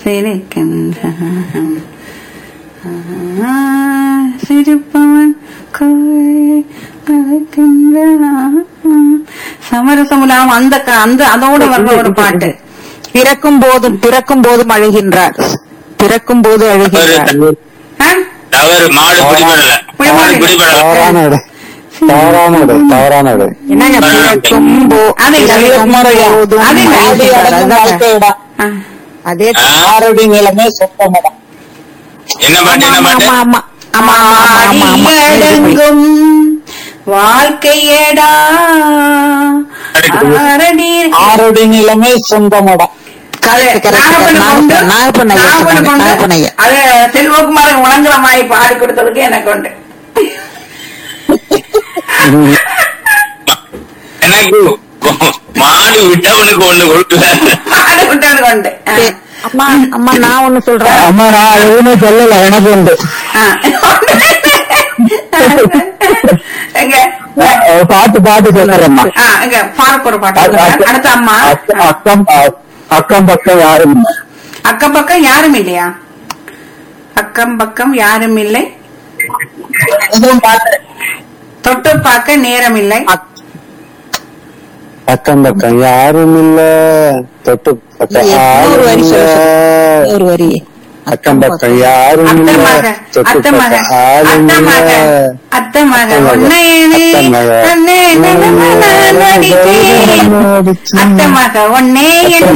சிரிக்கின்ற சிரிப்பவன் சமரசமுலாம் அந்த க- அந்த அதோட வர்ற ஒரு பாட்டு பிறக்கும் போதும் பிறக்கும் போதும் அழுகின்றார் பிறக்கும் போது அழுகின்றார் ஆ? தவறு மாடு பிடிபடல மாடு பிடிபடல தவறான விடை தவறான விடை தவறான விடை என்னங்க பிறக்கும் போ- அது இல்ல. பிறக்கும் போதும் அது இல்ல. அழுகின்றார். அதாங்க. ஆ. அதே ஆறடி நிலமே சொப்பமடம் என்ன பாட்டு என்ன ஆமா பாட்டு ஆமா ஆமா ஆமா ஆமா ஆமா ஆமா அடியடங்கும் வாழ்க்கையடா ஆரடி ஆறடி நிலமே சொந்தமடம் கதை- correct, நாகப்பண்ண correct. கொண்டு- நாகப்பண்ண ஐயா நாகப்பண்ண சொன்னாங்க, கொண்டு நாகப்பண்ண ஐயா. அது செல்வகுமார் உணங்குற மாதிரி பாடி கொடுத்ததுக்கு எனக்கு உண்டு எனக்கு மாடு விட்டவனுக்கு ஒண்ணு கொடுக்கல பாடி விட்டது உண்டு ஆ. சரி. அம்மா அம்மா நான் ஒண்ணு சொல்றேன் அம்மா நான் எதுவுமே சொல்லல எனக்கு உண்டு ஆ. எங்க அஹ் பாட்டு பாட்டு சொல்லுறேம்மா ஆ, எங்க பாருக்கு ஒரு பாட்டு சொல்லுங்க. அடுத்த அம்மா அக்கம் அக்கம் பக்கம் யாரும் இல்லை. அக்கம் பக்கம் யாரும் இல்லையா அக்கம் பக்கம் யாரும் இல்லை இதுவும் பாட்டு தொட்டு பார்க்க நேரம் இல்லை அக்கம் பக்கம் யாரும் இல்ல தொட்டு பக்கம் இன்னொரு வரி யாரும் இல்ல சொல்லு ஒரு வரி அக்கம் பக்கம் யாரும் இல்ல அத்தமாக தொட்டு அத்தமாக பக்கம் யாரும் அத்தமாக இல்ல அத்தமாக அத்தமாக. உன்னையனே அத்தமாக. அண்ணே நனமன நடித்தேன். அத்தமாக உன்னே என்